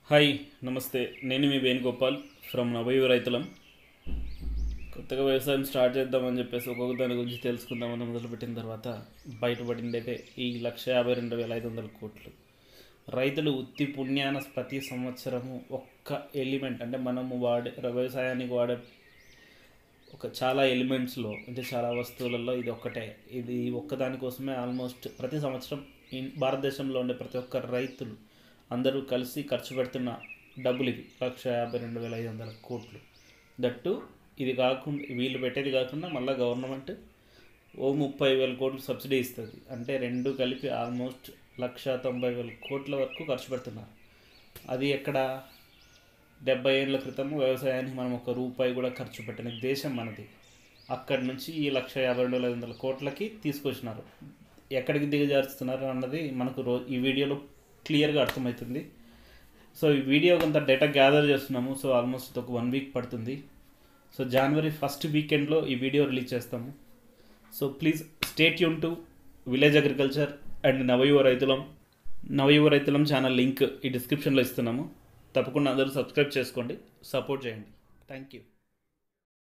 hi నమస్తే నేను మీ Venugopal from నవయు రైతులం కొత్తగా వ్యవసాయం స్టార్ట్ చేద్దామని చెప్పేసి ఒక్కొక్క దాని గురించి తెలుసుకుందామని మొదలుపెట్టిన తర్వాత బయటపడింది అయితే ఈ లక్ష యాభై రెండు వేల ఐదు వందల కోట్లు రైతులు ఉత్తి పుణ్యాన ప్రతి సంవత్సరము ఒక్క ఎలిమెంట్ అంటే మనము వాడే వ్యవసాయానికి వాడే ఒక చాలా ఎలిమెంట్స్లో అంటే చాలా వస్తువులలో ఇది ఒక్కటే ఇది ఒక్కదాని కోసమే ఆల్మోస్ట్ ప్రతి సంవత్సరం ఇన్- భారతదేశంలో ఉండే ప్రతి ఒక్క రైతులు అందరూ కలిసి ఖర్చు పెడుతున్న డబ్బులు ఇవి లక్ష యాభై రెండు వేల ఐదు వందల కోట్లు దట్టు ఇది కాకుండా వీళ్ళు పెట్టేది కాకుండా మళ్ళీ గవర్నమెంట్ ఓ ముప్పై వేల కోట్లు సబ్సిడీ ఇస్తుంది అంటే రెండు కలిపి ఆల్మోస్ట్ లక్ష తొంభై వేల కోట్ల వరకు ఖర్చు పెడుతున్నారు అది ఎక్కడ డెబ్బై ఏళ్ళ క్రితం వ్యవసాయానికి మనం ఒక రూపాయి కూడా ఖర్చు పెట్టిన దేశం మనది అక్కడి నుంచి ఈ లక్ష యాభై రెండు వేల ఐదు వందల కోట్లకి తీసుకొచ్చినారు ఎక్కడికి దిగజారుస్తున్నారు అన్నది మనకు రో ఈ వీడియోలో క్లియర్గా అర్థమవుతుంది సో ఈ వీడియో కొంత డేటా గ్యాదర్ చేస్తున్నాము సో ఆల్మోస్ట్ ఒక వన్ వీక్ పడుతుంది సో జనవరి ఫస్ట్ వీకెండ్లో ఈ వీడియో రిలీజ్ చేస్తాము సో ప్లీజ్ స్టేట్ యూన్ to village agriculture and Navayuva Raithulam Navayuva Raithulam channel link ఈ డిస్క్రిప్షన్లో ఇస్తున్నాము తప్పకుండా అందరూ సబ్స్క్రైబ్ చేసుకోండి సపోర్ట్ చేయండి థ్యాంక్ యూ